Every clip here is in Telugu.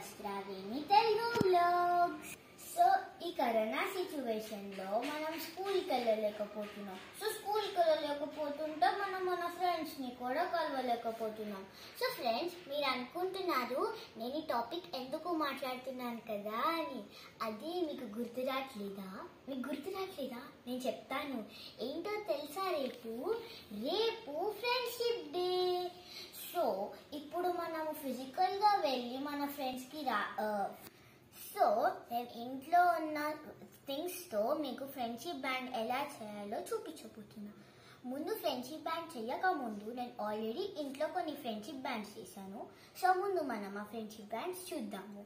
వస్త్రావేణి తెలుగు బ్లాగ్స్ సో ఈ కరోనా సిచ్యువేషన్ లో మనం స్కూల్ కి వెళ్ళలేకపోతున్నాం సో స్కూల్ కి వెళ్ళలేకపోతుంటే మనం మన ఫ్రెండ్స్ ని కూడా కలవలేకపోతున్నాం సో ఫ్రెండ్స్ మీరు అనుకుంటున్నారు నేను ఈ టాపిక్ ఎందుకు మాట్లాడుతున్నాను కదా అని అది మీకు గుర్తు రావట్లేదా మీకు గుర్తు రావట్లేదా నేను చెప్తాను ఏంటో తెలుసా రేపు రేపు ఫ్రెండ్షిప్ డే సో ఇప్పుడు మనము ఫిజికల్ గా వెళ్ళి మన ఫ్రెండ్స్ కి రా ఆ, సో నేను ఇంట్లో ఉన్న థింగ్స్ తో మీకు ఫ్రెండ్షిప్ బ్యాండ్ ఎలా చేయాలో చూపించబోతున్నా ముందు ఫ్రెండ్షిప్ బ్యాండ్ చేయక ముందు నేను ఆల్రెడీ ఇంట్లో కొన్ని ఫ్రెండ్షిప్ బ్యాండ్స్ చేశాను సో ముందు మనం ఆ ఫ్రెండ్షిప్ బ్యాండ్స్ చూద్దాము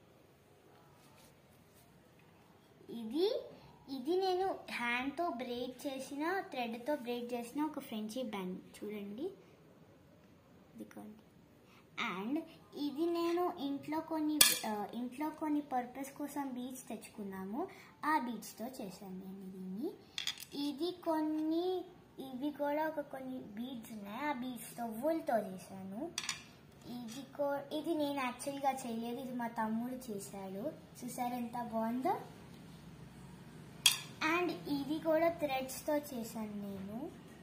ఇది ఇది నేను హ్యాండ్తో బ్రేక్ చేసిన థ్రెడ్తో బ్రేక్ చేసిన ఒక ఫ్రెండ్షిప్ బ్యాండ్ చూడండి ఇదిగోండి అండ్ ఇది నేను ఇంట్లో కొన్ని ఆ, ఇంట్లో కొన్ని పర్పస్ కోసం బీడ్స్ తెచ్చుకున్నాము ఆ బీడ్స్తో చేశాను నేను దీన్ని ఇది కొన్ని ఇవి కూడా ఒక కొన్ని బీడ్స్ ఉన్నాయి ఆ బీడ్స్తో వుల్తో చేశాను ఇది కో ఇది నేను యాక్చువల్గా చేయలేదు ఇది మా తమ్ముడు చేశాడు చూసారు ఎంత బాగుందో అండ్ ఇది కూడా థ్రెడ్స్తో చేశాను నేను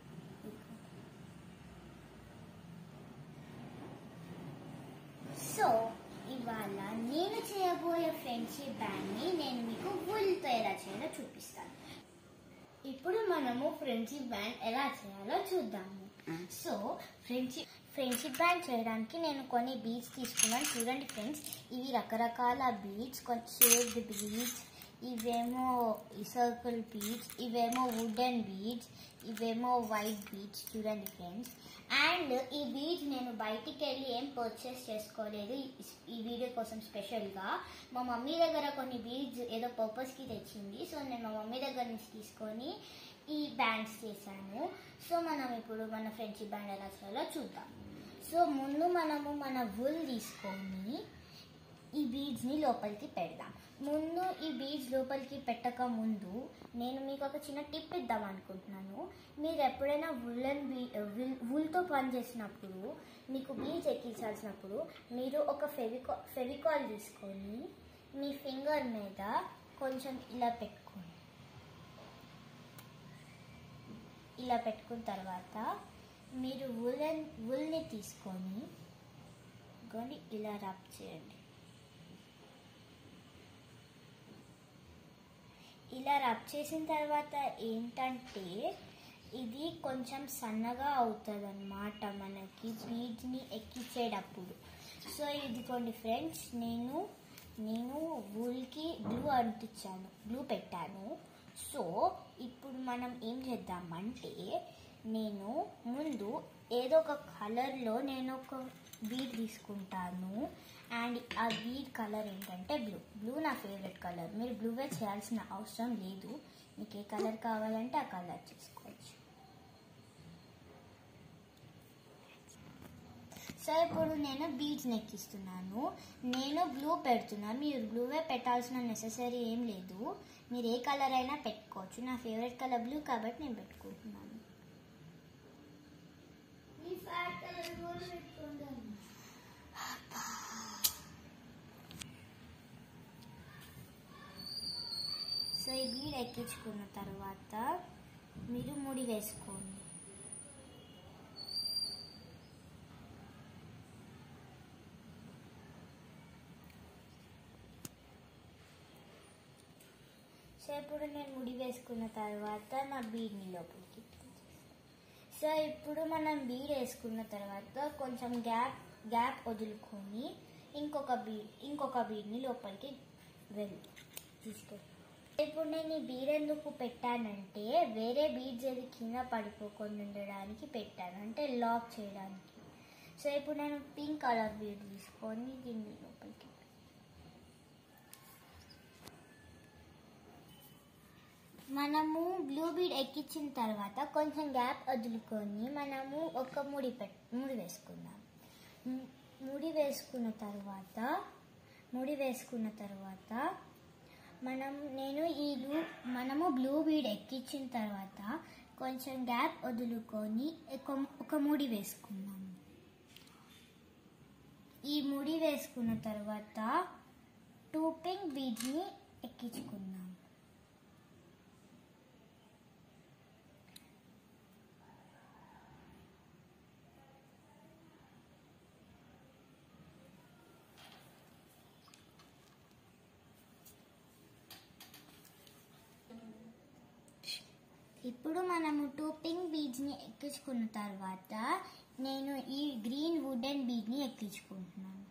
సో ఇవాళ నేను చేయబోయే ఫ్రెండ్షిప్ బ్యాండ్ని నేను మీకు వుల్తో ఎలా చేయాలో చూపిస్తాను ఇప్పుడు మనము ఫ్రెండ్షిప్ బ్యాండ్ ఎలా చేయాలో చూద్దాము సో ఫ్రెండ్షిప్ ఫ్రెండ్షిప్ బ్యాండ్ చేయడానికి నేను కొన్ని బీడ్స్ తీసుకున్నాను చూడండి ఫ్రెండ్స్ ఇవి రకరకాల బీడ్స్ కొన్ని షేప్డ్ బీడ్స్ ఇవేమో సర్కిల్ బీడ్స్ ఇవేమో వుడెన్ బీడ్స్ ఇవేమో వైట్ బీడ్స్ చూడండి ఫ్రెండ్స్ అండ్ ఈ బీడ్స్ నేను బయటికి వెళ్ళి ఏం పర్చేస్ చేసుకోలేదు ఈ- ఈ వీడియో కోసం స్పెషల్గా మా మమ్మీ దగ్గర కొన్ని బీడ్స్ ఏదో పర్పస్కి తెచ్చింది సో నేను మా మమ్మీ దగ్గర నుంచి తీసుకొని ఈ బ్యాండ్స్ చేశాను సో మనం ఇప్పుడు మన ఫ్రెండ్షిప్ బ్యాండ్ ఎలా చేయాలో చూద్దాం సో ముందు మనము మన వుల్ తీసుకొని ఈ బీడ్స్ని లోపలికి పెడదాం ముందు ఈ బీడ్స్ లోపలికి పెట్టక ముందు నేను మీకు ఒక చిన్న టిప్ ఇద్దాం అనుకుంటున్నాను మీరు ఎప్పుడైనా వులన్ బీ వుల్తో పని చేసినప్పుడు మీకు బీడ్స్ ఎక్కించాల్సినప్పుడు మీరు ఒక ఫెవికా ఫెవికాల్ తీసుకొని మీ ఫింగర్ మీద కొంచెం ఇలా పెట్టుకోండి ఇలా పెట్టుకున్న తర్వాత మీరు వులన్ వుల్ని తీసుకొని ఇదిగోండి ఇలా రబ్ చేయండి ఇలా రబ్ చేసిన తర్వాత ఏంటంటే ఇది కొంచెం సన్నగా అవుతుంది అనమాట మనకి బీడ్ని ఎక్కించేటప్పుడు సో ఇదిగోండి ఫ్రెండ్స్ నేను నేను వూల్కి గ్లూ అంటించాను గ్లూ పెట్టాను సో ఇప్పుడు మనం ఏం చేద్దామంటే నేను ముందు ఏదో ఒక కలర్లో నేను ఒక బీడ్ తీసుకుంటాను అండ్ ఆ బీడ్ కలర్ ఏంటంటే బ్లూ బ్లూ నా ఫేవరెట్ కలర్ మీరు బ్లూవే చేయాల్సిన అవసరం లేదు మీకు ఏ కలర్ కావాలంటే ఆ కలర్ చేసుకోవచ్చు సో ఇప్పుడు నేను బీడ్స్ ఎక్కిస్తున్నాను నేను బ్లూ పెడుతున్నాను మీరు బ్లూవే పెట్టాల్సిన నెససరీ ఏం లేదు మీరు ఏ కలర్ అయినా పెట్టుకోవచ్చు నా ఫేవరెట్ కలర్ బ్లూ కాబట్టి నేను పెట్టుకుంటున్నాను సో ఈ బీడ్ ఎక్కించుకున్న తర్వాత మీరు ముడి వేసుకోండి సో ఇప్పుడు నేను ముడి వేసుకున్న తర్వాత నా బీడ్ని లోపలికి సో ఇప్పుడు మనం బీడ్ వేసుకున్న తర్వాత కొంచెం గ్యాప్ గ్యాప్ వదులుకొని ఇంకొక బీడ్ ఇంకొక బీడ్ని లోపలికి వెళ్ళి తీసుకెళ్ళి ఇప్పుడు నేను ఈ బీడ్ ఎందుకు పెట్టానంటే వేరే బీడ్స్ ఏది కింద పడిపోకుండా ఉండడానికి పెట్టాను అంటే లాక్ చేయడానికి సో ఇప్పుడు నేను పింక్ కలర్ బీడ్ తీసుకొని దీన్ని లోపలికి మనము బ్లూ బీడ్ ఎక్కించిన తర్వాత కొంచెం గ్యాప్ వదులుకొని మనము ఒక ముడి పెట్ ముడి వేసుకుందాం ము- ముడి వేసుకున్న తర్వాత ముడి వేసుకున్న తర్వాత మనం నేను ఈ బ్లూ మనము బ్లూ బీడ్ ఎక్కించిన తర్వాత కొంచెం గ్యాప్ వదులుకొని ఒక ఒక ముడి వేసుకుందాం ఈ ముడి వేసుకున్న తర్వాత టూ పింక్ బీడ్ని ఎక్కించుకుందాం ఇప్పుడు మనము టూ పింక్ బీడ్స్ని ఎక్కించుకున్న తర్వాత నేను ఈ గ్రీన్ వుడెన్ బీడ్ని ఎక్కించుకుంటున్నాను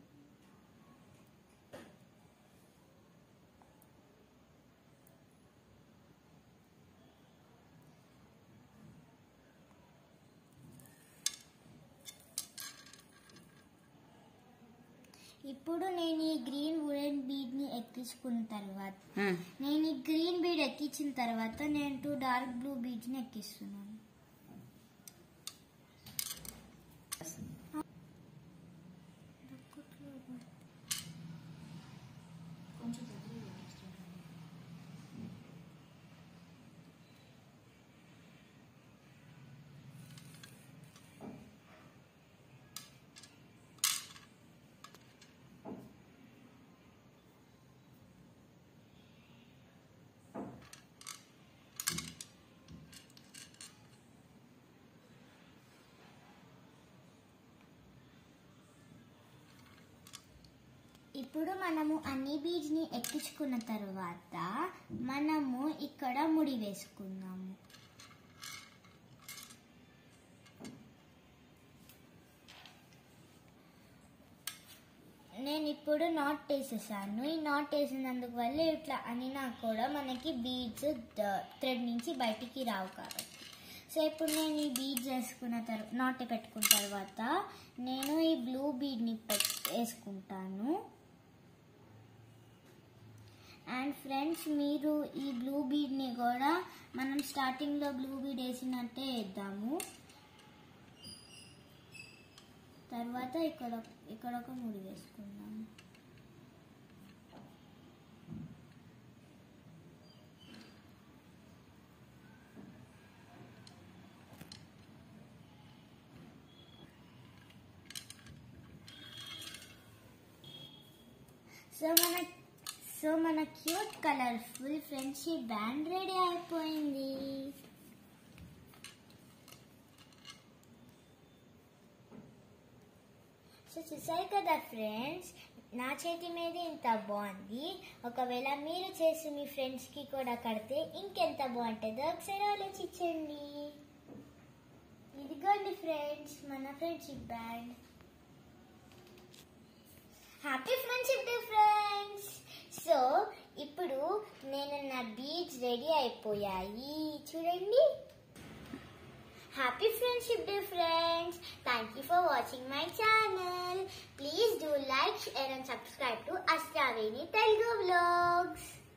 ఇప్పుడు నేను ఈ గ్రీన్ వుడెన్ బీడ్ని ఎక్కించుకున్న తర్వాత నేను ఈ గ్రీన్ బీడ్ ఎక్కించిన తర్వాత నేను టూ డార్క్ బ్లూ బీడ్స్ని ఎక్కిస్తున్నాను ఇప్పుడు మనము అన్ని బీడ్స్ని ఎక్కించుకున్న తర్వాత మనము ఇక్కడ ముడి వేసుకుందాము నేను ఇప్పుడు నాట్ వేసేసాను ఈ నాట్ వేసినందుకు వల్ల ఇట్లా అనినా కూడా మనకి బీడ్స్ థ్రెడ్ నుంచి బయటికి రావు కాబట్టి సో ఇప్పుడు నేను ఈ బీడ్స్ వేసుకున్న తర్వాత నాట్ పెట్టుకున్న తర్వాత నేను ఈ బ్లూ బీడ్ని వేసుకుంటాను అండ్ ఫ్రెండ్స్ మీరు ఈ బ్లూ బీడ్ని కూడా మనం స్టార్టింగ్లో బ్లూ బీడ్ వేసినట్టే వేద్దాము తర్వాత ఇక్కడ ఇక్కడ ఒక ముడి వేసుకుందాము సో మన సో మన cute colourful friendship band ready అయిపోయింది సో చూసారు కదా ఫ్రెండ్స్ నా చేతి మీద ఇంత బాగుంది ఒకవేళ మీరు చేసి మీ ఫ్రెండ్స్కి కూడా కడితే ఇంకెంత బాగుంటుందో ఒకసారి ఆలోచించండి ఇదిగోండి ఫ్రెండ్స్ మన friendship band happy friendship day friends so ఇప్పుడు నేను నా బీచ్ రెడీ అయిపోయాయి చూడండి happy friendship day friends thank you for watching my channel please do like share and subscribe to Ashtaveni Telugu vlogs